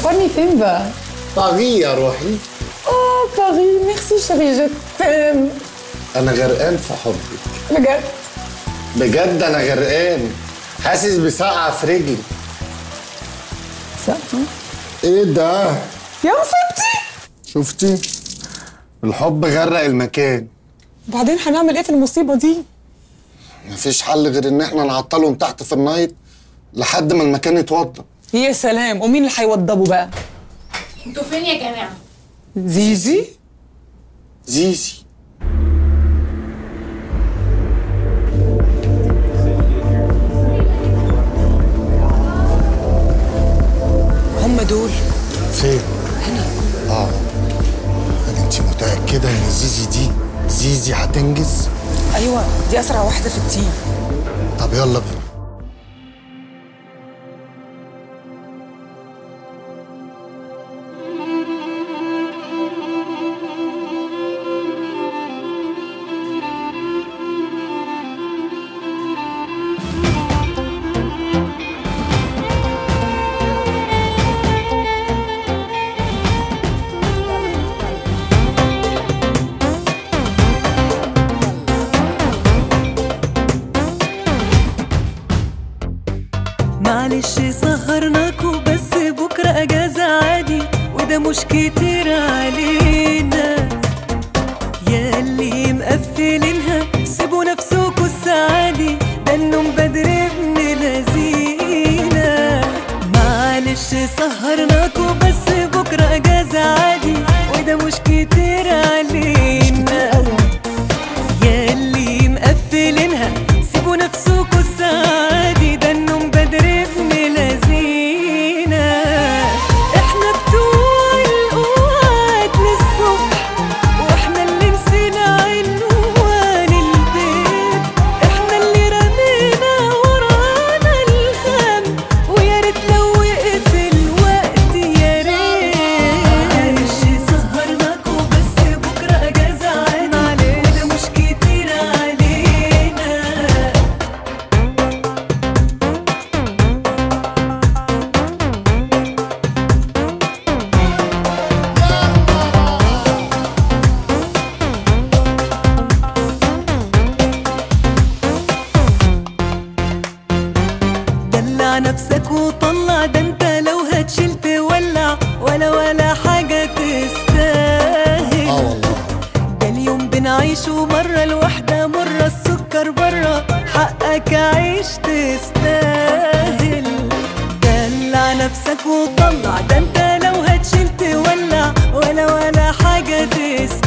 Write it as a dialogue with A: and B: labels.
A: مسافرني فين بقى؟
B: طاغية يا روحي
A: اوه باري ميرسي شيري جو تيم
B: أنا غرقان في حبك
A: بجد
B: بجد أنا غرقان حاسس بسقعة في رجلي
A: صح
B: إيه ده؟
A: يا مصيبتي
B: شفتي؟ الحب غرق المكان
A: وبعدين هنعمل ايه في المصيبه دي؟
B: مفيش حل غير إن إحنا نعطلهم تحت في النايت لحد ما المكان يتوضب
A: يا سلام ومين اللي هيوضبوا بقى؟
C: انتوا فين يا جماعه
A: زيزي؟
B: زيزي
A: هم دول
B: فين؟ هنا اه يعني انت متأكدة ان زيزي دي زيزي هتنجز؟
A: ايوه دي اسرع واحده في التيم
B: طب يلا بينا
D: معلش سهرناكوا بس بكرة أجازة عادي وده مش كتير علينا يا اللي مقفلينها سيبوا نفسكوا السعادي ده النوم بدري ابن لذينا معلش سهرناكوا بس بكرة أجازة عادي وده مش كتير علينا يا اللي مقفلينها سيبوا نفسكوا السعادي ده النوم بدري ابن لذينا احنا بتوع القعاد للصبح واحنا اللي نسينا عنوان البيت احنا اللي رمينا ورانا الهم ويا ريت لو وقف الوقت يا ريت معلش سهرناكوا بس بكره اجازه عادي وده مش كتير علينا دلع نفسك وطلع ده انت لو هتشيل تولع ولا ولا حاجة تستاهل
B: اه والله
D: ده اليوم بنعيشه مرة الواحدة مرة السكر برا حقك عيش تستاهل دلع نفسك وطلع ده انت لو هتشيل تولع ولا ولا حاجة تستاهل